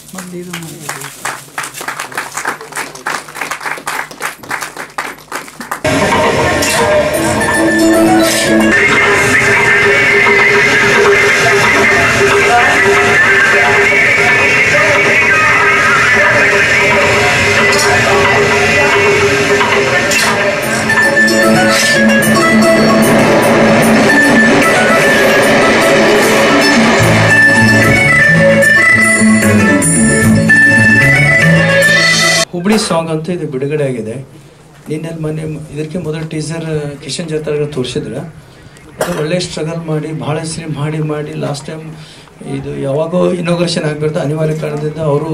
ಮೊದಲು ಇದು ಮಾಡಿ ಹುಬ್ಳಿ ಸಾಂಗ್ ಅಂತ ಇದು ಬಿಡುಗಡೆ ಆಗಿದೆ ನಿನ್ನೆ ಮೊನ್ನೆ ಇದಕ್ಕೆ ಮೊದಲು ಟೀಸರ್ ಕಿಶನ್ ಜಾತ್ರೆ ತೋರಿಸಿದ್ರು ಅದು ಒಳ್ಳೆ ಸ್ಟ್ರಗಲ್ ಮಾಡಿ ಭಾಳ ಸರಿ ಮಾಡಿ ಮಾಡಿ ಲಾಸ್ಟ್ ಟೈಮ್ ಇದು ಯಾವಾಗೋ ಇನೋಗ್ರೇಷನ್ ಆಗಿಬಿಡ್ತು ಅನಿವಾರ್ಯ ಕಾರಣದಿಂದ ಅವರು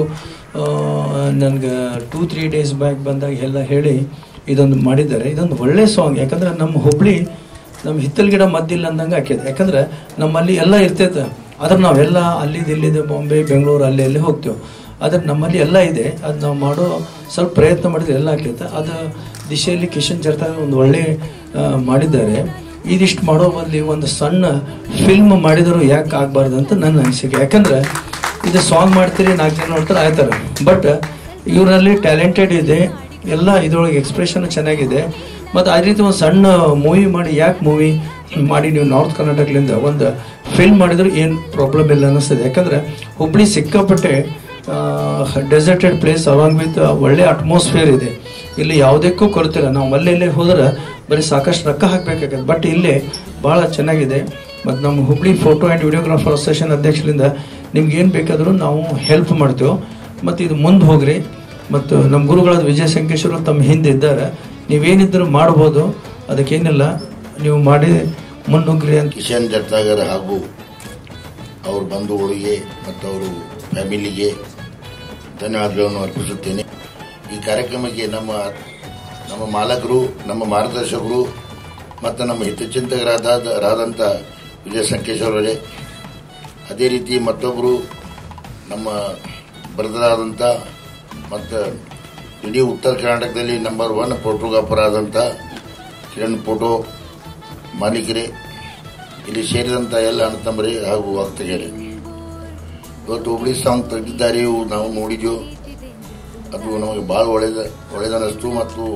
ನನಗೆ ಟೂ ತ್ರೀ ಡೇಸ್ ಬ್ಯಾಕ್ ಬಂದಾಗ ಎಲ್ಲ ಹೇಳಿ ಇದೊಂದು ಮಾಡಿದ್ದಾರೆ ಇದೊಂದು ಒಳ್ಳೆ ಸಾಂಗ್ ಯಾಕಂದ್ರೆ ನಮ್ಮ ಹುಬ್ಳಿ ನಮ್ಮ ಹಿತ್ತಲ್ ಗಿಡ ಮದ್ದಿಲ್ಲ ಅಂದಂಗೆ ಹಾಕಿದೆ ಯಾಕಂದ್ರೆ ನಮ್ಮಲ್ಲಿ ಎಲ್ಲ ಇರ್ತೈತೆ ಆದ್ರೆ ನಾವೆಲ್ಲ ಅಲ್ಲಿದ್ದು ಇಲ್ಲಿದೆ ಬಾಂಬೆ ಬೆಂಗಳೂರು ಅಲ್ಲಿ ಅಲ್ಲಿ ಹೋಗ್ತೇವೆ ಆದ್ರೆ ನಮ್ಮಲ್ಲಿ ಎಲ್ಲ ಇದೆ ಅದು ನಾವು ಮಾಡೋ ಸ್ವಲ್ಪ ಪ್ರಯತ್ನ ಮಾಡಿದ್ರೆ ಎಲ್ಲ ಆಕೈತೆ ಅದು ದಿಶೆಯಲ್ಲಿ ಕಿಶನ್ ಜರ್ತಾ ಒಂದು ಒಳ್ಳೆ ಆ, ಮಾಡಿದ್ದಾರೆ ಇದಿಷ್ಟು ಮಾಡೋ ಬದಲಿ ಒಂದು ಸಣ್ಣ ಫಿಲ್ಮ್ ಮಾಡಿದ್ರು ಯಾಕೆ ಆಗಬಾರ್ದು ಅಂತ ನನ್ನ ಅನಿಸಿಕೆ ಯಾಕಂದ್ರೆ ಇದು ಸಾಂಗ್ ಮಾಡ್ತೀರಿ ನಾಲ್ಕು ಜನ ನೋಡ್ತಾರೆ ಆಯ್ತಾರೆ ಬಟ್ ಇವರಲ್ಲಿ ಟ್ಯಾಲೆಂಟೆಡ್ ಇದೆ ಎಲ್ಲ ಇದ್ರೊಳಗೆ ಎಕ್ಸ್ಪ್ರೆಷನ್ ಚೆನ್ನಾಗಿದೆ ಮತ್ತು ಆ ರೀತಿ ಒಂದು ಸಣ್ಣ ಮೂವಿ ಮಾಡಿ ಯಾಕೆ ಮೂವಿ ಮಾಡಿ ನೀವು ನಾರ್ತ್ ಕರ್ನಾಟಕದಿಂದ ಒಂದು ಫಿಲ್ಮ್ ಮಾಡಿದ್ರು ಏನು ಪ್ರಾಬ್ಲಮ್ ಇಲ್ಲ ಅನ್ನಿಸ್ತದೆ ಯಾಕಂದ್ರೆ ಹುಬ್ಳಿ ಸಿಕ್ಕಾಪಟ್ಟೆ ಡೆಸರ್ಟೆಡ್ ಪ್ಲೇಸ್ ಅಲಾಂಗ್ ವಿತ್ ಒಳ್ಳೆ ಅಟ್ಮಾಸ್ಫಿಯರ್ ಇದೆ ಇಲ್ಲಿ ಯಾವುದಕ್ಕೂ ಕೊರತಿಲ್ಲ ನಾವು ಅಲ್ಲೆಲ್ಲೇ ಹೋದ್ರೆ ಬರೀ ಸಾಕಷ್ಟು ರೊಕ್ಕ ಹಾಕಬೇಕಾಗತ್ತೆ ಬಟ್ ಇಲ್ಲೇ ಭಾಳ ಚೆನ್ನಾಗಿದೆ ಮತ್ತು ನಮ್ಮ Hubli photo and videographer association ಅಧ್ಯಕ್ಷರಿಂದ ನಿಮ್ಗೆ ಏನು ಬೇಕಾದರೂ ನಾವು ಹೆಲ್ಪ್ ಮಾಡ್ತೇವೆ ಮತ್ತು ಇದು ಮುಂದೆ ಹೋಗ್ರಿ ಮತ್ತು ನಮ್ಮ ಗುರುಗಳಾದ ವಿಜಯ ಸಂಕೇಶ್ವರು ತಮ್ಮ ಹಿಂದೆ ಇದ್ದಾರೆ ನೀವೇನಿದ್ದರೂ ಮಾಡ್ಬೋದು ಅದಕ್ಕೇನಿಲ್ಲ ನೀವು ಮಾಡಿ ಮುನ್ನುಗ್ರಿ ಅಂತ ಕಿಶನ್ ಜಟ್ನಾಗರ್ ಹಾಗೂ ಅವ್ರ ಬಂಧುಗಳಿಗೆ ಮತ್ತು ಅವರು ಫ್ಯಾಮಿಲಿಗೆ ಧನ್ಯವಾದಗಳನ್ನು ಅರ್ಪಿಸುತ್ತೇನೆ ಈ ಕಾರ್ಯಕ್ರಮಕ್ಕೆ ನಮ್ಮ ನಮ್ಮ ಮಾಲಕರು ನಮ್ಮ ಮಾರ್ಗದರ್ಶಕರು ಮತ್ತು ನಮ್ಮ ಹಿತಚಿಂತಕರಾದ ರಾದಂಥ ವಿಜಯ ಸಂಕೇಶ್ವರರೇ ಅದೇ ರೀತಿ ಮತ್ತೊಬ್ಬರು ನಮ್ಮ ಬ್ರದರಾದಂಥ ಮತ್ತು ಇಡೀ ಉತ್ತರ ಕರ್ನಾಟಕದಲ್ಲಿ ನಂಬರ್ ಒನ್ ಫೋಟೋಗ್ರಾಫರ್ ಆದಂಥ ಕಿರಣ್ ಫೋಟೋ ಮಾಲೀಕರೇ ಇಲ್ಲಿ ಸೇರಿದಂಥ ಎಲ್ಲ ಅಣ್ಣತಮ್ಮರೇ ಹಾಗೂ ವಕ್ತಗೆರೆ ಇವತ್ತು ಹುಬ್ಳಿ ಸಾಂಗ್ ತೆಗೆದಿದ್ದಾರೆ ಇವು ನಾವು ನೋಡಿದ್ವು ಅದು ನಮಗೆ ಭಾಳ ಒಳ್ಳೇದ ಒಳ್ಳೇದನ್ನಿಸ್ತು ಮತ್ತು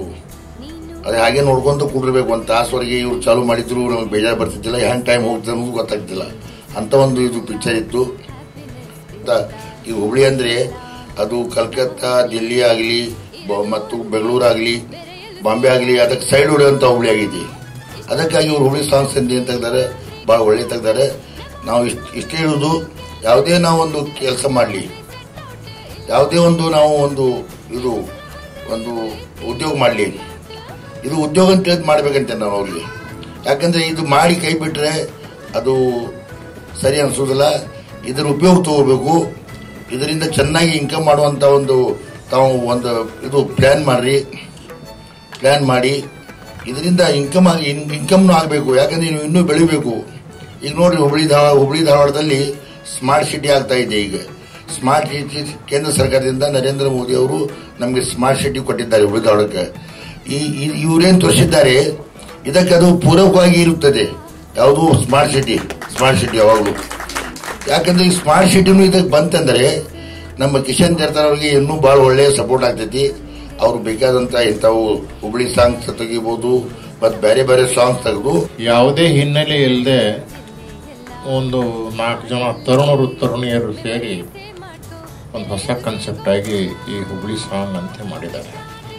ಅದೇ ಹಾಗೆ ನೋಡ್ಕೊಂತ ಕೂಡಿರ್ಬೇಕು ಒಂದು ತಾಸುವರೆಗೆ ಇವ್ರು ಚಾಲು ಮಾಡಿದ್ರು ನಮಗೆ ಬೇಜಾರು ಬರ್ತಿದ್ದಿಲ್ಲ ಹ್ಯಾಂಗ್ ಟೈಮ್ ಹೋಗ್ತದೆ ಅನ್ನೋದು ಗೊತ್ತಾಗ್ತಿಲ್ಲ ಅಂತ ಒಂದು ಇದು ಪಿಕ್ಚರ್ ಇತ್ತು ಅಂತ ಈ ಹುಬ್ಳಿ ಅಂದರೆ ಅದು ಕಲ್ಕತ್ತಾ ದಿಲ್ಲಿ ಆಗಲಿ ಮತ್ತು ಬೆಂಗಳೂರು ಆಗಲಿ ಬಾಂಬೆ ಆಗಲಿ ಅದಕ್ಕೆ ಸೈಡ್ ಹೊಡೆಯುವಂಥ ಹುಬ್ಳಿ ಆಗೈತಿ ಅದಕ್ಕಾಗಿ ಇವ್ರು ಹುಬ್ಳಿ ಸಾಂಗ್ಸ್ ಅಂತ ತೆಗ್ದಾರೆ ಭಾಳ ಒಳ್ಳೆ ತೆಗ್ದಾರೆ ನಾವು ಇಷ್ಟ ಇಷ್ಟೇ ಹೇಳೋದು ಯಾವುದೇ ನಾವು ಒಂದು ಕೆಲಸ ಮಾಡಲಿ ಯಾವುದೇ ಒಂದು ನಾವು ಒಂದು ಇದು ಒಂದು ಉದ್ಯೋಗ ಮಾಡಲಿ ಇದು ಉದ್ಯೋಗ ಅಂತ ಹೇಳಿ ಮಾಡ್ಬೇಕಂತೆ ನಾವು ಅವ್ರಿಗೆ ಯಾಕಂದ್ರೆ ಇದು ಮಾಡಿ ಕೈ ಬಿಟ್ರೆ ಅದು ಸರಿ ಅನ್ಸೋದಿಲ್ಲ ಇದರ ಉಪಯೋಗ ತಗೋಬೇಕು ಇದರಿಂದ ಚೆನ್ನಾಗಿ ಇನ್ಕಮ್ ಮಾಡುವಂತ ಒಂದು ತಾವು ಒಂದು ಇದು ಪ್ಲಾನ್ ಮಾಡ್ರಿ ಪ್ಲಾನ್ ಮಾಡಿ ಇದರಿಂದ ಇನ್ಕಮ್ ಆಗಿ ಇನ್ಕಮ್ನು ಆಗಬೇಕು ಯಾಕಂದ್ರೆ ನೀವು ಇನ್ನೂ ಬೆಳಿಬೇಕು ಈಗ ನೋಡ್ರಿ ಹುಬ್ಳಿ ಧಾರವಾಡ ಹುಬ್ಳಿ ಧಾರವಾಡದಲ್ಲಿ ಸ್ಮಾರ್ಟ್ ಸಿಟಿ ಆಗ್ತಾ ಇದೆ ಈಗ ಸ್ಮಾರ್ಟ್ ಸಿಟಿ ಕೇಂದ್ರ ಸರ್ಕಾರದಿಂದ ನರೇಂದ್ರ ಮೋದಿ ಅವರು ನಮಗೆ ಸ್ಮಾರ್ಟ್ ಸಿಟಿ ಕೊಟ್ಟಿದ್ದಾರೆ ಹುಬ್ಳಿ ಧಾರವಾಡಕ್ಕೆ ಈ ಈ- ಇವ್ರೇನ್ ತೋರಿಸಿದ್ದಾರೆ ಇದಕ್ಕೆ ಅದು ಪೂರಕವಾಗಿ ಇರುತ್ತದೆ ಯಾವುದು ಸ್ಮಾರ್ಟ್ ಸಿಟಿ ಸ್ಮಾರ್ಟ್ ಸಿಟಿ ಯಾವಾಗಲೂ ಯಾಕಂದ್ರೆ ಈ ಸ್ಮಾರ್ಟ್ ಸಿಟಿನೂ ಇದಕ್ಕೆ ಬಂತಂದ್ರೆ ನಮ್ಮ ಕಿಶನ್ ಜರ್ತಾರ್ ಅವರಿಗೆ ಇನ್ನೂ ಬಹಳ ಒಳ್ಳೆ ಸಪೋರ್ಟ್ ಆಗ್ತೈತಿ ಅವ್ರು ಬೇಕಾದಂತ ಇಂಥವು ಹುಬ್ಳಿ ಸಾಂಗ್ಸ್ ತೆಗಿಬಹುದು ಮತ್ತು ಬೇರೆ ಬೇರೆ ಸಾಂಗ್ಸ್ ತೆಗೆದು ಯಾವುದೇ ಹಿನ್ನೆಲೆ ಇಲ್ಲದೆ ಒಂದು ನಾಲ್ಕು ಜನ ತರುಣರು ತರುಣಿಯರು ಸೇರಿ ಒಂದು ಹೊಸ ಕಾನ್ಸೆಪ್ಟ್ ಆಗಿ ಈ ಹುಬ್ಳಿ ಸಾಂಗ್ ಅಂತ ಮಾಡಿದ್ದಾರೆ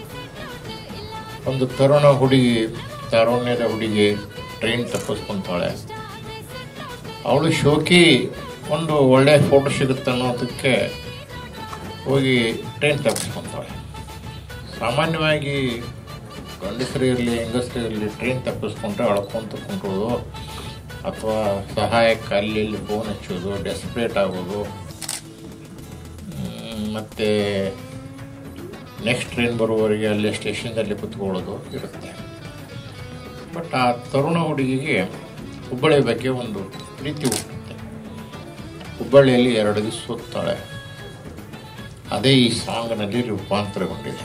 ಒಂದು ತರುಣ ಹುಡುಗಿ ತಾರುಣ್ಯದ ಹುಡುಗಿ ಟ್ರೈನ್ ತಪ್ಪಿಸ್ಕೊಂತಾಳೆ ಅವಳು ಶೋಕಿ ಒಂದು ಒಳ್ಳೆ ಫೋಟೋ ಸಿಗುತ್ತೆ ಅನ್ನೋದಕ್ಕೆ ಹೋಗಿ ಟ್ರೈನ್ ತಪ್ಪಿಸ್ಕೊಂತಾಳೆ ಸಾಮಾನ್ಯವಾಗಿ ಗಂಡಸರು ಇರಲಿ ಹೆಂಗಸರು ಇರಲಿ ಟ್ರೈನ್ ತಪ್ಪಿಸ್ಕೊಂಡ್ರೆ ಅಳ್ಕೊಂತ ಕುಂಟೋದು ಅಥವಾ ಸಹಾಯಕ್ಕೆ ಅಲ್ಲಿ ಇಲ್ಲಿ ಫೋನ್ ಹಚ್ಚೋದು ಡೆಸ್ಪ್ರೇಟ್ ಆಗೋದು ಮ್, ಮತ್ತೆ ನೆಕ್ಸ್ಟ್ ಟ್ರೈನ್ ಬರುವವರೆಗೆ ಅಲ್ಲಿ ಸ್ಟೇಷನ್ದಲ್ಲಿ ಕುತ್ಕೊಳ್ಳೋದು ಇರುತ್ತೆ ಬಟ್ ಆ ತರುಣ ಹುಡುಗಿಗೆ ಹುಬ್ಬಳ್ಳಿ ಬಗ್ಗೆ ಒಂದು ಪ್ರೀತಿ ಹುಟ್ಟುತ್ತೆ ಹುಬ್ಬಳ್ಳಿಯಲ್ಲಿ ಎರಡು ದಿವಸ ಸುತ್ತಾಳೆ ಅದೇ ಈ ಸಾಂಗ್ನಲ್ಲಿ ರೂಪಾಂತರಗೊಂಡಿದೆ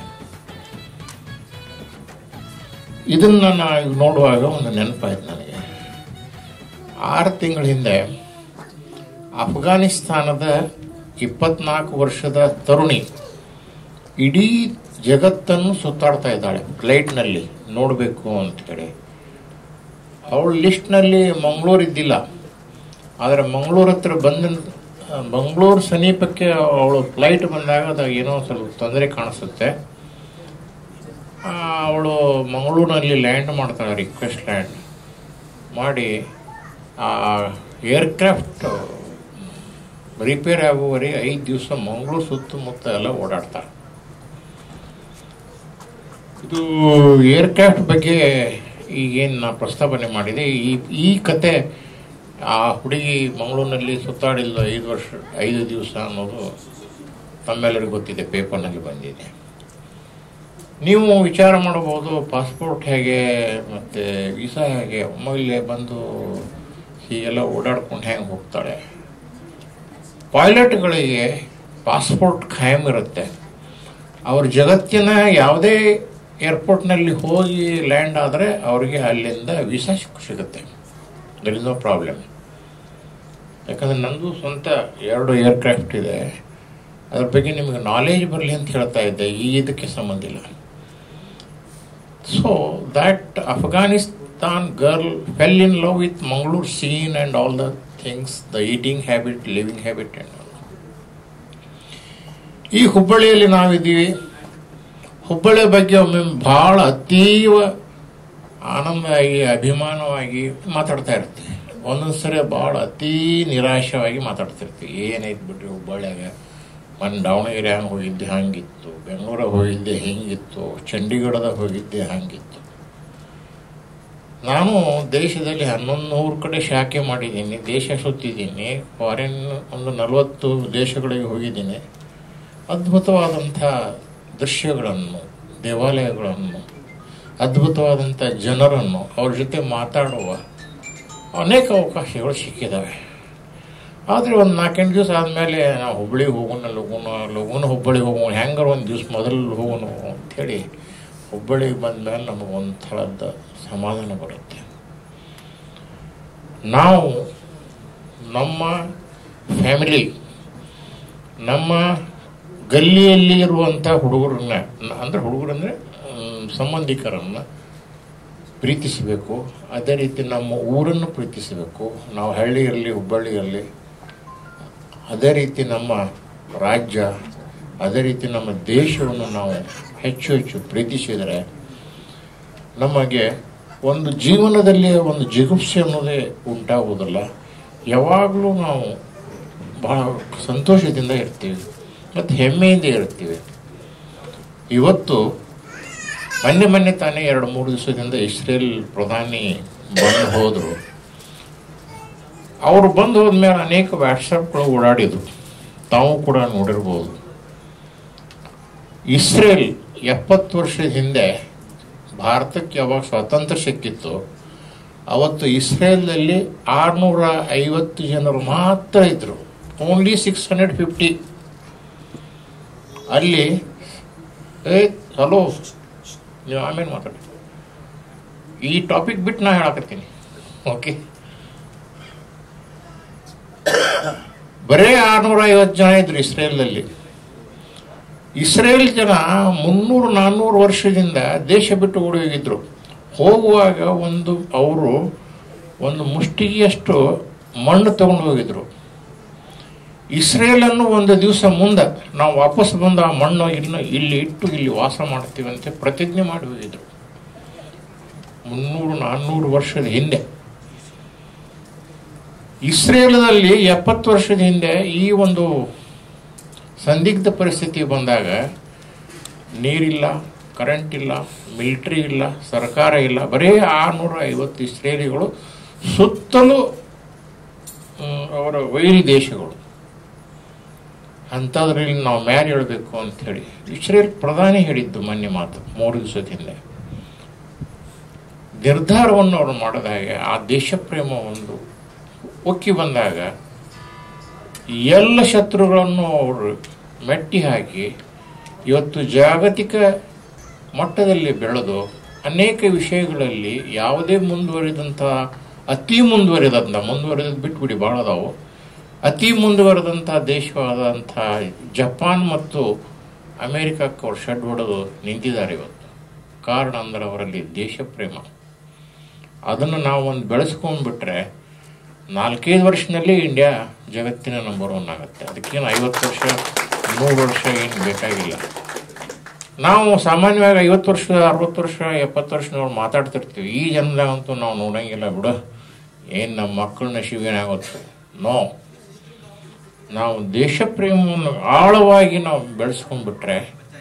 ಇದನ್ನ ನಾನು ನೋಡುವಾಗ ಒಂದು ನೆನಪಾಯ್ತು ನನಗೆ ಆರು ತಿಂಗಳ ಹಿಂದೆ ಅಫ್ಘಾನಿಸ್ತಾನದ ಇಪ್ಪತ್ನಾಲ್ಕು ವರ್ಷದ ತರುಣಿ ಇಡೀ ಜಗತ್ತನ್ನು ಸುತ್ತಾಡ್ತಾ ಇದ್ದಾಳೆ ಫ್ಲೈಟ್ನಲ್ಲಿ ನೋಡಬೇಕು ಅಂತೇಳಿ ಅವಳ ಲಿಸ್ಟ್ನಲ್ಲಿ ಮಂಗಳೂರು ಇದ್ದಿಲ್ಲ ಆದರೆ ಮಂಗಳೂರು ಹತ್ರ ಬಂದ ಮಂಗಳೂರು ಸಮೀಪಕ್ಕೆ ಅವಳು ಫ್ಲೈಟ್ ಬಂದಾಗ ಅದು ಏನೋ ಸ್ವಲ್ಪ ತೊಂದರೆ ಕಾಣಿಸುತ್ತೆ ಆ, ಅವಳು ಮಂಗಳೂರಿನಲ್ಲಿ ಲ್ಯಾಂಡ್ ಮಾಡ್ತಾಳೆ ರಿಕ್ವೆಸ್ಟ್ ಲ್ಯಾಂಡ್ ಮಾಡಿ ಆ ಏರ್ಕ್ರಾಫ್ಟ್ ರಿಪೇರ್ ಆಗುವವರೆಗೆ ಐದು ದಿವಸ ಮಂಗಳೂರು ಸುತ್ತಮುತ್ತ ಎಲ್ಲ ಓಡಾಡ್ತಾರೆ ಇದು ಏರ್ಕ್ರಾಫ್ಟ್ ಬಗ್ಗೆ ಈಗೇನು ನಾ ಪ್ರಸ್ತಾವನೆ ಮಾಡಿದೆ ಈ ಈ ಕತೆ ಆ ಹುಡುಗಿ ಮಂಗಳೂರಿನಲ್ಲಿ ಸುತ್ತಾಡಿಲ್ಲ ಐದು ವರ್ಷ ಐದು ದಿವಸ ಅನ್ನೋದು ತಮ್ಮೆಲ್ಲರಿಗೂ ಗೊತ್ತಿದೆ ಪೇಪರ್ನಲ್ಲಿ ಬಂದಿದೆ ನೀವು ವಿಚಾರ ಮಾಡಬಹುದು ಪಾಸ್ಪೋರ್ಟ್ ಹೇಗೆ ಮತ್ತು ವೀಸಾ ಹೇಗೆ ಒಮ್ಮೆಲೆ ಬಂದು ಹೀಗೆಲ್ಲ ಓಡಾಡ್ಕೊಂಡು ಹೆಂಗೆ ಹೋಗ್ತಾಳೆ ಪೈಲಟ್ಗಳಿಗೆ ಪಾಸ್ಪೋರ್ಟ್ ಖಾಯಂ ಇರುತ್ತೆ ಅವ್ರ ಜಗತ್ತಿನ ಯಾವುದೇ ಏರ್ಪೋರ್ಟ್ನಲ್ಲಿ ಹೋಗಿ ಲ್ಯಾಂಡ್ ಆದರೆ ಅವರಿಗೆ ಅಲ್ಲಿಂದ ವೀಸಾ ಸಿಕ್ ಸಿಗುತ್ತೆ ದರ್ ಇಸ್ ನೋ ಪ್ರಾಬ್ಲಮ್ ಯಾಕಂದರೆ ನಂದು ಸ್ವಂತ ಎರಡು ಏರ್ಕ್ರಾಫ್ಟ್ ಇದೆ ಅದ್ರ ಬಗ್ಗೆ ನಿಮಗೆ ನಾಲೆಜ್ ಬರಲಿ ಅಂತ ಹೇಳ್ತಾ ಇದ್ದೆ ಈ ಇದಕ್ಕೆ ಸಂಬಂಧ ಇಲ್ಲ so that Afghanistan girl fell in love with Mangaluru scene and all the things the eating habit living habit and ಈ ಹುಬ್ಬಳ್ಳಿಯಲ್ಲಿ ನಾವಿದ್ದೀವಿ ಹುಬ್ಬಳ್ಳಿ ಬಗ್ಗೆ ಒಮ್ಮೆ ಬಹಳ ಅತೀವ ಆನಂದವಾಗಿ ಅಭಿಮಾನವಾಗಿ ಮಾತಾಡ್ತಾ ಇರ್ತೀವಿ ಒಂದೊಂದು ಸರಿ ಭಾಳ ಅತೀ ನಿರಾಶವಾಗಿ ಮಾತಾಡ್ತಿರ್ತೀವಿ ಏನೈತೆ ಬಿಟ್ರಿ ಹುಬ್ಬಳ್ಳಿಯಾಗ ಮೊನ್ನೆ ದಾವಣಗೆರೆಯಾಗ ಹೋಗಿದ್ದೆ ಹಂಗಿತ್ತು ಬೆಂಗಳೂರಾಗ ಹೋಗಿದ್ದೆ ಹಿಂಗಿತ್ತು ಚಂಡೀಗಢದಾಗ ಹೋಗಿದ್ದೆ ಹಂಗಿತ್ತು ನಾನು ದೇಶದಲ್ಲಿ ಹನ್ನೊಂದು ನೂರು ಕಡೆ ಶಾಖೆ ಮಾಡಿದ್ದೀನಿ ದೇಶ ಸುತ್ತಿದ್ದೀನಿ ಫಾರಿನ್ ಒಂದು ನಲವತ್ತು ದೇಶಗಳಿಗೆ ಹೋಗಿದ್ದೀನಿ ಅದ್ಭುತವಾದಂಥ ದೃಶ್ಯಗಳನ್ನು ದೇವಾಲಯಗಳನ್ನು ಅದ್ಭುತವಾದಂಥ ಜನರನ್ನು ಅವ್ರ ಜೊತೆ ಮಾತಾಡುವ ಅನೇಕ ಅವಕಾಶಗಳು ಸಿಕ್ಕಿದ್ದಾವೆ ಆದರೆ ಒಂದು ನಾಲ್ಕೆಂಟು ದಿವಸ ಆದಮೇಲೆ ನಾವು ಹುಬ್ಬಳ್ಳಿಗೆ ಹೋಗೋಣ ಲಗುನ ಲಗುನ ಹುಬ್ಬಳ್ಳಿಗೆ ಹೋಗೋಣ ಹೆಂಗಾರ ಒಂದು ದಿವ್ಸ ಮೊದಲು ಹೋಗೋಣ ಅಂಥೇಳಿ ಹುಬ್ಬಳ್ಳಿಗೆ ಬಂದಮೇಲೆ ನಮಗೆ ಒಂದು ಥರದ ಸಮಾಧಾನ ಬರುತ್ತೆ ನಾವು ನಮ್ಮ ಫ್ಯಾಮಿಲಿ ನಮ್ಮ ಗಲ್ಲಿಯಲ್ಲಿ ಇರುವಂಥ ಹುಡುಗರನ್ನ ಅಂದರೆ ಹುಡುಗರಂದರೆ ಸಂಬಂಧಿಕರನ್ನು ಪ್ರೀತಿಸಬೇಕು ಅದೇ ರೀತಿ ನಮ್ಮ ಊರನ್ನು ಪ್ರೀತಿಸಬೇಕು ನಾವು ಹಳ್ಳಿಯಲ್ಲಿ ಹುಬ್ಬಳ್ಳಿಯಲ್ಲಿ ಅದೇ ರೀತಿ ನಮ್ಮ ರಾಜ್ಯ ಅದೇ ರೀತಿ ನಮ್ಮ ದೇಶವನ್ನು ನಾವು ಹೆಚ್ಚು ಹೆಚ್ಚು ಪ್ರೀತಿಸಿದರೆ ನಮಗೆ ಒಂದು ಜೀವನದಲ್ಲಿ ಒಂದು ಜಿಗುಪ್ಸೆ ಅನ್ನೋದೇ ಉಂಟಾಗುವುದಿಲ್ಲ ಯಾವಾಗಲೂ ನಾವು ಬಹಳ ಸಂತೋಷದಿಂದ ಇರ್ತೀವಿ ಮತ್ತು ಹೆಮ್ಮೆಯಿಂದ ಇರ್ತೀವಿ ಇವತ್ತು ಮೊನ್ನೆ ಮೊನ್ನೆ ತಾನೇ ಎರಡು ಮೂರು ದಿವಸದಿಂದ ಇಸ್ರೇಲ್ ಪ್ರಧಾನಿ ಬಂದು ಹೋದರು ಅವರು ಬಂದು ಹೋದ್ಮೇಲೆ ಅನೇಕ ವ್ಯಾಟ್ಸಪ್ಗಳು ಓಡಾಡಿದ್ರು ತಾವು ಕೂಡ ನೋಡಿರ್ಬೋದು ಇಸ್ರೇಲ್ ಎಪ್ಪತ್ತು ವರ್ಷದ ಹಿಂದೆ ಭಾರತಕ್ಕೆ ಯಾವಾಗ ಸ್ವಾತಂತ್ರ್ಯ ಸಿಕ್ಕಿತ್ತು ಅವತ್ತು ಇಸ್ರೇಲ್ನಲ್ಲಿ ಆರುನೂರ ಐವತ್ತು ಜನರು ಮಾತ್ರ ಇದ್ರು ಓನ್ಲಿ ಸಿಕ್ಸ್ ಹಂಡ್ರೆಡ್ ಫಿಫ್ಟಿ ಅಲ್ಲಿ ಏ ಹಲೋ ನೀವು ಆಮೇಲೆ ಮಾತಾಡಿ ಈ ಟಾಪಿಕ್ ಬಿಟ್ಟು ನಾ ಹೇಳಕತ್ತೀನಿ ಓಕೆ ಬರೇ ಆರ್ನೂರ ಐವತ್ತು ಜನ ಇದ್ರು ಇಸ್ರೇಲ್ನಲ್ಲಿ ಇಸ್ರೇಲ್ ಜನ ಮುನ್ನೂರು ನಾನ್ನೂರು ವರ್ಷದಿಂದ ದೇಶ ಬಿಟ್ಟು ಓಡಿ ಹೋಗಿದ್ರು ಹೋಗುವಾಗ ಒಂದು ಅವರು ಒಂದು ಮುಷ್ಟಿಗೆಯಷ್ಟು ಮಣ್ಣು ತಗೊಂಡು ಹೋಗಿದ್ರು ಇಸ್ರೇಲನ್ನು ಒಂದು ದಿವಸ ಮುಂದೆ ನಾವು ವಾಪಸ್ ಬಂದು ಆ ಮಣ್ಣು ಇನ್ನು ಇಲ್ಲಿ ಇಟ್ಟು ಇಲ್ಲಿ ವಾಸ ಮಾಡ್ತೀವಿ ಅಂತ ಪ್ರತಿಜ್ಞೆ ಮಾಡಿ ಹೋಗಿದ್ರು ಮುನ್ನೂರು ನಾನ್ನೂರು ವರ್ಷದ ಹಿಂದೆ ಇಸ್ರೇಲದಲ್ಲಿ ಎಪ್ಪತ್ತು ವರ್ಷದ ಹಿಂದೆ ಈ ಒಂದು ಸಂದಿಗ್ಧ ಪರಿಸ್ಥಿತಿ ಬಂದಾಗ ನೀರಿಲ್ಲ ಕರೆಂಟ್ ಇಲ್ಲ ಮಿಲಿಟ್ರಿ ಇಲ್ಲ ಸರ್ಕಾರ ಇಲ್ಲ ಬರೀ ಆರುನೂರ ಐವತ್ತು ಇಸ್ರೇಲಿಗಳು ಸುತ್ತಲೂ ಹ್ಮ್, ಅವರ ವೈರಿ ದೇಶಗಳು ಅಂಥದ್ರಲ್ಲಿ ನಾವು ಮ್ಯಾರ್ ಹೇಳಬೇಕು ಅಂಥೇಳಿ ಇಸ್ರೇಲ್ ಪ್ರಧಾನಿ ಹೇಳಿದ್ದು ಮೊನ್ನೆ ಮಾತು ಮೂರು ದಿವಸದ ಹಿಂದೆ ನಿರ್ಧಾರವನ್ನು ಅವರು ಮಾಡಿದಾಗ ಆ ದೇಶ ಪ್ರೇಮ ಒಂದು ಒಕ್ಕಿ ಬಂದಾಗ ಎಲ್ಲ ಶತ್ರುಗಳನ್ನು ಅವರು ಮೆಟ್ಟಿ ಹಾಕಿ ಇವತ್ತು ಜಾಗತಿಕ ಮಟ್ಟದಲ್ಲಿ ಬೆಳೆದು ಅನೇಕ ವಿಷಯಗಳಲ್ಲಿ ಯಾವುದೇ ಮುಂದುವರಿದಂಥ ಅತಿ ಮುಂದುವರಿದಂಥ ಮುಂದುವರಿದ ಬಿಟ್ಬಿಡಿ ಭಾಳ ಅದಾವು ಅತಿ ಮುಂದುವರೆದಂಥ ದೇಶವಾದಂಥ ಜಪಾನ್ ಮತ್ತು ಅಮೇರಿಕಕ್ಕೆ ಅವ್ರು ಶೆಡ್ ಹೊಡೆದು ನಿಂತಿದ್ದಾರೆ ಇವತ್ತು ಕಾರಣ ಅಂದ್ರೆ ಅವರಲ್ಲಿ ದೇಶ ಪ್ರೇಮ ಅದನ್ನು ನಾವು ಒಂದು ಬೆಳೆಸ್ಕೊಂಡ್ಬಿಟ್ರೆ ನಾಲ್ಕೈದು ವರ್ಷದಲ್ಲಿ ಇಂಡಿಯಾ ಜಗತ್ತಿನ ನಂಬರ್ ಒನ್ ಆಗುತ್ತೆ ಅದಕ್ಕೇನು ಐವತ್ತು ವರ್ಷ ನೂರು ವರ್ಷ ಏನು ಬೇಕಾಗಿಲ್ಲ ನಾವು ಸಾಮಾನ್ಯವಾಗಿ ಐವತ್ತು ವರ್ಷ ಅರವತ್ತು ವರ್ಷ ಎಪ್ಪತ್ತು ವರ್ಷದವ್ರು ಮಾತಾಡ್ತಿರ್ತೀವಿ ಈ ಜನ್ಮದಾಗಂತೂ ನಾವು ನೋಡಂಗಿಲ್ಲ ಬಿಡು ಏನು ನಮ್ಮ ಮಕ್ಕಳ ನಶೀವೇನಾಗುತ್ತೆ ನೋ ನಾವು ದೇಶ ಪ್ರೇಮವನ್ನು ಆಳವಾಗಿ ನಾವು ಬೆಳೆಸ್ಕೊಂಡ್ಬಿಟ್ರೆ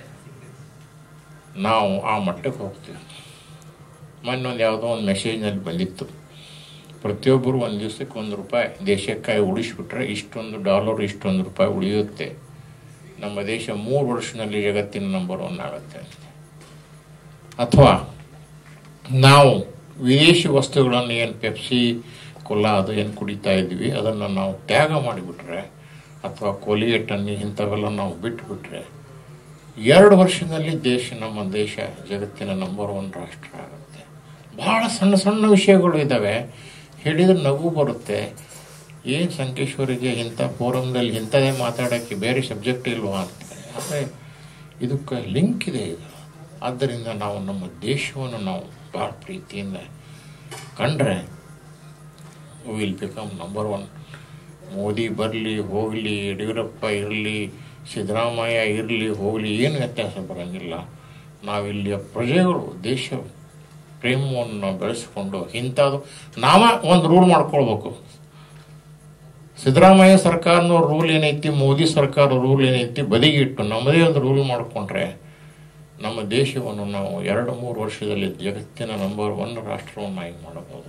ನಾವು ಆ ಮಟ್ಟಕ್ಕೆ ಹೋಗ್ತೀವಿ ಮೊನ್ನೆ ಒಂದು ಯಾವುದೋ ಒಂದು ಮೆಸೇಜ್ನಲ್ಲಿ ಬಂದಿತ್ತು ಪ್ರತಿಯೊಬ್ಬರು ಒಂದು ದಿವಸಕ್ಕೆ ಒಂದು ರೂಪಾಯಿ ದೇಶಕ್ಕಾಗಿ ಉಳಿಸ್ಬಿಟ್ರೆ ಇಷ್ಟೊಂದು ಡಾಲರ್ ಇಷ್ಟೊಂದು ರೂಪಾಯಿ ಉಳಿಯುತ್ತೆ ನಮ್ಮ ದೇಶ ಮೂರು ವರ್ಷದಲ್ಲಿ ಜಗತ್ತಿನ ನಂಬರ್ ಒನ್ ಆಗುತ್ತೆ ಅಂತ ಅಥವಾ ನಾವು ವಿದೇಶಿ ವಸ್ತುಗಳನ್ನು ಏನು ಪೆಪ್ಸಿ ಕೊಲ್ಲ ಅದು ಏನು ಕುಡಿತಾ ಇದ್ವಿ ಅದನ್ನು ನಾವು ತ್ಯಾಗ ಮಾಡಿಬಿಟ್ರೆ ಅಥವಾ ಕೊಲಿಯೇಟನ್ನು ಇಂಥವೆಲ್ಲ ನಾವು ಬಿಟ್ಟುಬಿಟ್ರೆ ಎರಡು ವರ್ಷದಲ್ಲಿ ದೇಶ ನಮ್ಮ ದೇಶ ಜಗತ್ತಿನ ನಂಬರ್ ಒನ್ ರಾಷ್ಟ್ರ ಆಗುತ್ತೆ ಬಹಳ ಸಣ್ಣ ಸಣ್ಣ ವಿಷಯಗಳು ಇದ್ದಾವೆ ಹೇಳಿದ್ರೆ ನಗು ಬರುತ್ತೆ ಏನು ಸಂಕೇಶ್ವರಿಗೆ ಇಂಥ ಫೋರಮ್ದಲ್ಲಿ ಇಂಥದೇ ಮಾತಾಡೋಕ್ಕೆ ಬೇರೆ ಸಬ್ಜೆಕ್ಟ್ ಇಲ್ವಾ ಅಂತಾರೆ ಆದರೆ ಇದಕ್ಕೆ ಲಿಂಕ್ ಇದೆ ಇದು ಆದ್ದರಿಂದ ನಾವು ನಮ್ಮ ದೇಶವನ್ನು ನಾವು ಭಾಳ ಪ್ರೀತಿಯಿಂದ ಕಂಡ್ರೆ will become number one Modi ಬರಲಿ ಹೋಗಲಿ ಯಡಿಯೂರಪ್ಪ ಇರಲಿ ಸಿದ್ದರಾಮಯ್ಯ ಇರಲಿ ಹೋಗಲಿ ಏನು ವ್ಯತ್ಯಾಸ ಬರೋಂಗಿಲ್ಲ ನಾವಿಲ್ಲಿಯ ಪ್ರಜೆಗಳು ದೇಶ ಪ್ರೇಮವನ್ನು ನಾವು ಬೆಳೆಸ್ಕೊಂಡು ಇಂಥದ್ದು ನಾವ ಒಂದು ರೂಲ್ ಮಾಡ್ಕೊಳ್ಬೇಕು ಸಿದ್ದರಾಮಯ್ಯ ಸರ್ಕಾರನ ರೂಲ್ ಏನೈತಿ ಮೋದಿ ಸರ್ಕಾರ ರೂಲ್ ಏನೈತಿ ಬದಿಗಿಟ್ಟು ನಮ್ಮದೇ ಒಂದು ರೂಲ್ ಮಾಡಿಕೊಂಡ್ರೆ ನಮ್ಮ ದೇಶವನ್ನು ನಾವು ಎರಡು ಮೂರು ವರ್ಷದಲ್ಲಿ ಜಗತ್ತಿನ ನಂಬರ್ ಒನ್ ರಾಷ್ಟ್ರವನ್ನಾಗಿ ಮಾಡಬಹುದು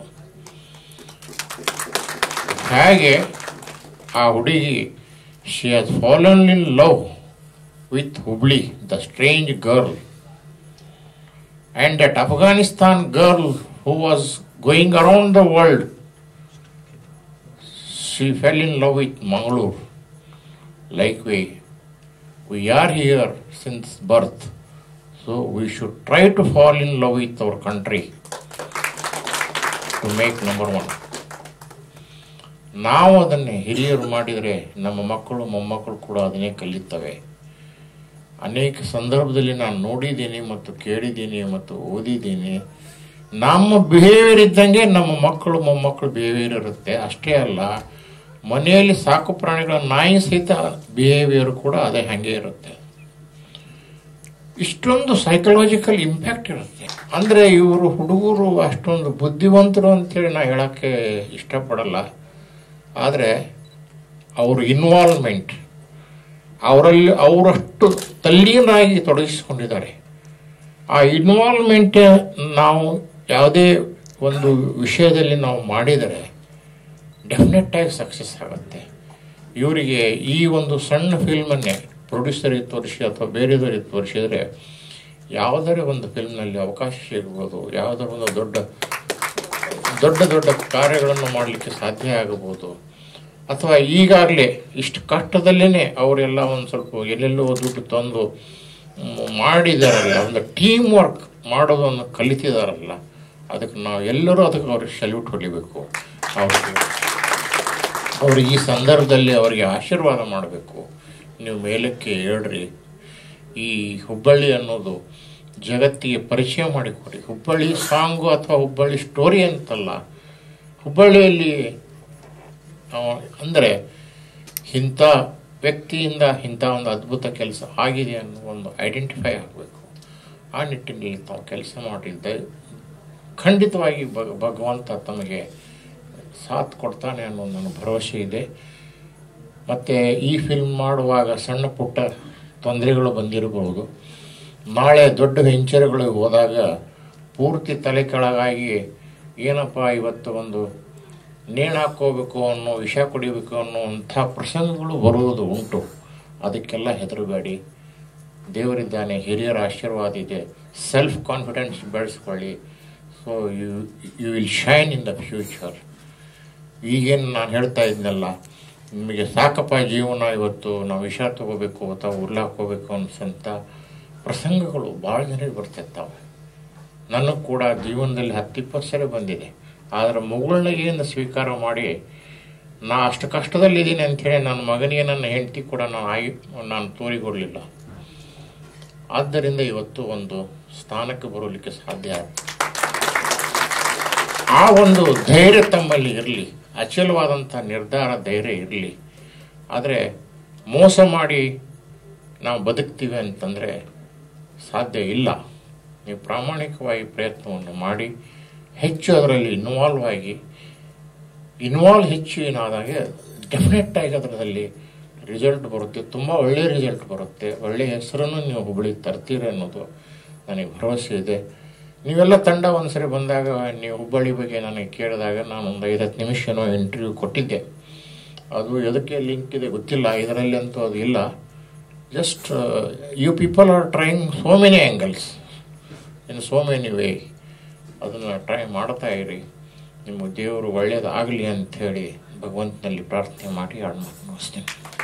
ಹೇಗೆ ಆ ಹುಡುಗಿ she has fallen in love with Hubli the strange girl and that Afghanistan girl who was going around the world, she fell in love with Mangalore. Like we, we are here since birth, so we should try to fall in love with our country to make number one. ನಾವು ಅದನ್ನೇ ಹಿರಿಯರು ಮಾಡಿದರೆ ನಮ್ಮ ಮಕ್ಕಳು ಮೊಮ್ಮಕ್ಕಳು ಕೂಡ ಅದನ್ನೇ ಕಲಿತವೆ ಅನೇಕ ಸಂದರ್ಭದಲ್ಲಿ ನಾನು ನೋಡಿದ್ದೀನಿ ಮತ್ತು ಕೇಳಿದ್ದೀನಿ ಮತ್ತು ಓದಿದ್ದೀನಿ ನಮ್ಮ ಬಿಹೇವಿಯರ್ ಇದ್ದಂಗೆ ನಮ್ಮ ಮಕ್ಕಳು ಮೊಮ್ಮಕ್ಕಳು ಬಿಹೇವಿಯರ್ ಇರುತ್ತೆ ಅಷ್ಟೇ ಅಲ್ಲ ಮನೆಯಲ್ಲಿ ಸಾಕು ಪ್ರಾಣಿಗಳ ನಾಯಿ ಸಹಿತ ಬಿಹೇವಿಯರ್ ಕೂಡ ಅದೇ ಹಾಗೆ ಇರುತ್ತೆ ಇಷ್ಟೊಂದು ಸೈಕಲಾಜಿಕಲ್ ಇಂಪ್ಯಾಕ್ಟ್ ಇರುತ್ತೆ ಅಂದರೆ ಇವರು ಹುಡುಗರು ಅಷ್ಟೊಂದು ಬುದ್ಧಿವಂತರು ಅಂತೇಳಿ ನಾ ಹೇಳೋಕ್ಕೆ ಇಷ್ಟಪಡಲ್ಲ ಆದರೆ ಅವ್ರ ಇನ್ವಾಲ್ವ್ಮೆಂಟ್ ಅವರಲ್ಲಿ ಅವರಷ್ಟು ತಲ್ಲೀನಾಗಿ ತೊಡಗಿಸಿಕೊಂಡಿದ್ದಾರೆ ಆ ಇನ್ವಾಲ್ವ್ಮೆಂಟ್ ನಾವು ಯಾವುದೇ ಒಂದು ವಿಷಯದಲ್ಲಿ ನಾವು ಮಾಡಿದರೆ ಡೆಫಿನೆಟ್ಟಾಗಿ ಸಕ್ಸಸ್ ಆಗುತ್ತೆ ಇವರಿಗೆ ಈ ಒಂದು ಸಣ್ಣ ಫಿಲ್ಮನ್ನೇ ಪ್ರೊಡ್ಯೂಸರಿಗೆ ತೋರಿಸಿ ಅಥವಾ ಬೇರೆದವರಿಗೆ ತೋರಿಸಿದರೆ ಯಾವುದರೇ ಒಂದು ಫಿಲ್ಮ್ನಲ್ಲಿ ಅವಕಾಶ ಸಿಗ್ಬೋದು ಯಾವುದರ ಒಂದು ದೊಡ್ಡ ದೊಡ್ಡ ದೊಡ್ಡ ಕಾರ್ಯಗಳನ್ನು ಮಾಡಲಿಕ್ಕೆ ಸಾಧ್ಯ ಆಗಬಹುದು ಅಥವಾ ಈಗಾಗಲೇ ಇಷ್ಟು ಕಷ್ಟದಲ್ಲೇ ಅವರೆಲ್ಲ ಒಂದು ಸ್ವಲ್ಪ ಎಲ್ಲೆಲ್ಲೋ ದುಡ್ಡು ತಂದು ಮ್, ಮಾಡಿದಾರಲ್ಲ ಒಂದು ಟೀಮ್ ವರ್ಕ್ ಮಾಡೋದನ್ನು ಕಲಿತಿದಾರಲ್ಲ ಅದಕ್ಕೆ ನಾವು ಎಲ್ಲರೂ ಅದಕ್ಕೆ ಅವ್ರಿಗೆ ಸಲ್ಯೂಟ್ ಹೊಡಿಬೇಕು ಅವ್ರಿಗೆ ಅವ್ರಿಗೆ ಈ ಸಂದರ್ಭದಲ್ಲಿ ಅವರಿಗೆ ಆಶೀರ್ವಾದ ಮಾಡಬೇಕು ನೀವು ಮೇಲಕ್ಕೆ ಹೇಳ್ರಿ ಈ ಹುಬ್ಬಳ್ಳಿ ಅನ್ನೋದು ಜಗತ್ತಿಗೆ ಪರಿಚಯ ಮಾಡಿಕೊಡಿ ಹುಬ್ಬಳ್ಳಿ ಸಾಂಗು ಅಥವಾ ಹುಬ್ಬಳ್ಳಿ ಸ್ಟೋರಿ ಅಂತಲ್ಲ ಹುಬ್ಬಳ್ಳಿಯಲ್ಲಿ ಅಂದರೆ ಇಂಥ ವ್ಯಕ್ತಿಯಿಂದ ಇಂಥ ಒಂದು ಅದ್ಭುತ ಕೆಲಸ ಆಗಿದೆ ಅನ್ನೋ ಒಂದು ಐಡೆಂಟಿಫೈ ಆಗಬೇಕು ಆ ನಿಟ್ಟಿನಲ್ಲಿ ತಾವು ಕೆಲಸ ಮಾಡಿದ್ದೆ ಖಂಡಿತವಾಗಿ ಭಗ ಭಗವಂತ ತಮಗೆ ಸಾಥ್ ಕೊಡ್ತಾನೆ ಅನ್ನೋ ನನ್ನ ಭರವಸೆ ಇದೆ ಮತ್ತು ಈ ಫಿಲ್ಮ್ ಮಾಡುವಾಗ ಸಣ್ಣ ಪುಟ್ಟ ತೊಂದರೆಗಳು ಬಂದಿರಬಹುದು ನಾಳೆ ದೊಡ್ಡ ವೆಂಚರ್ಗಳಿಗೆ ಹೋದಾಗ ಪೂರ್ತಿ ತಲೆ ಕೆಳಗಾಗಿ ಏನಪ್ಪ ಇವತ್ತು ಒಂದು ನೇಣು ಹಾಕ್ಕೋಬೇಕು ಅನ್ನೋ ವಿಷ ಕುಡಿಬೇಕು ಅನ್ನೋವಂಥ ಪ್ರಸಂಗಗಳು ಬರುವುದು ಉಂಟು ಅದಕ್ಕೆಲ್ಲ ಹೆದರಬೇಡಿ ದೇವರಿದ್ದಾನೆ ಹಿರಿಯರ ಆಶೀರ್ವಾದ ಇದೆ ಸೆಲ್ಫ್ ಕಾನ್ಫಿಡೆನ್ಸ್ ಬೆಳೆಸ್ಕೊಳ್ಳಿ so you you will shine in the future ಈಗೇನು ನಾನು ಹೇಳ್ತಾ ಇದ್ನಲ್ಲ ನಿಮಗೆ ಸಾಕಪ್ಪ ಜೀವನ ಇವತ್ತು ನಾವು ವಿಷ ತಗೋಬೇಕು ಅಥವಾ ಉರ್ಲಾಕೋಬೇಕು ಅನ್ಸಂಥ ಪ್ರಸಂಗಗಳು ಭಾಳ ಜನರಿಗೆ ಬರ್ತಿರ್ತಾವೆ ನನಗೆ ಕೂಡ ಜೀವನದಲ್ಲಿ ಹತ್ತಿಪ್ಪತ್ತು ಸರಿ ಬಂದಿದೆ ಆದರೆ ಮಗಳನ್ನ ಏನು ಸ್ವೀಕಾರ ಮಾಡಿ ನಾ ಅಷ್ಟು ಕಷ್ಟದಲ್ಲಿದ್ದೀನಿ ಅಂಥೇಳಿ ನನ್ನ ಮಗನಿಗೆ ನನ್ನ ಹೆಂಡತಿ ಕೂಡ ನಾನು ಆಗಿ ನಾನು ತೋರಿಕೊಡಲಿಲ್ಲ ಆದ್ದರಿಂದ ಇವತ್ತು ಒಂದು ಸ್ಥಾನಕ್ಕೆ ಬರಲಿಕ್ಕೆ ಸಾಧ್ಯ ಆಯ್ತು ಆ ಒಂದು ಧೈರ್ಯ ತಮ್ಮಲ್ಲಿ ಇರಲಿ ಅಚಲವಾದಂಥ ನಿರ್ಧಾರ ಧೈರ್ಯ ಇರಲಿ ಆದರೆ ಮೋಸ ಮಾಡಿ ನಾವು ಬದುಕ್ತೀವಿ ಅಂತಂದರೆ ಸಾಧ್ಯ ಇಲ್ಲ ನೀವು ಪ್ರಾಮಾಣಿಕವಾಗಿ ಪ್ರಯತ್ನವನ್ನು ಮಾಡಿ ಹೆಚ್ಚು ಅದರಲ್ಲಿ ಇನ್ವಾಲ್ವ್ ಆಗಿ ಇನ್ವಾಲ್ವ್ ಹೆಚ್ಚು ಏನಾದಾಗ ಡೆಫಿನೆಟ್ ಆಗಿ ಅದರಲ್ಲಿ ರಿಸಲ್ಟ್ ಬರುತ್ತೆ ತುಂಬ ಒಳ್ಳೆಯ ರಿಸಲ್ಟ್ ಬರುತ್ತೆ ಒಳ್ಳೆಯ ಹೆಸರನ್ನು ನೀವು ಹುಬ್ಬಳ್ಳಿಗೆ ತರ್ತೀರಿ ಅನ್ನೋದು ನನಗೆ ಭರವಸೆ ಇದೆ ನೀವೆಲ್ಲ ತಂಡ ಒಂದ್ಸರಿ ಬಂದಾಗ ನೀವು ಹುಬ್ಬಳ್ಳಿ ಬಗ್ಗೆ ನನಗೆ ಕೇಳಿದಾಗ ನಾನು ಒಂದು ಐದತ್ತು ನಿಮಿಷನೋ ಇಂಟರ್ವ್ಯೂ ಕೊಟ್ಟಿದ್ದೆ ಅದು ಎದಕ್ಕೆ ಲಿಂಕ್ ಇದೆ ಗೊತ್ತಿಲ್ಲ ಇದರಲ್ಲಿ ಅಂತೂ ಅದು ಇಲ್ಲ just you people are trying so many angles in so many way ಅದನ್ನು ಟ್ರೈ ಮಾಡ್ತಾ ಇರಿ ನಿಮ್ಮ ದೇವರು ಒಳ್ಳೆಯದಾಗಲಿ ಅಂಥೇಳಿ ಭಗವಂತನಲ್ಲಿ ಪ್ರಾರ್ಥನೆ ಮಾಡಿ ಎರಡು ಮಾತು ಮುಗಿಸ್ತೀನಿ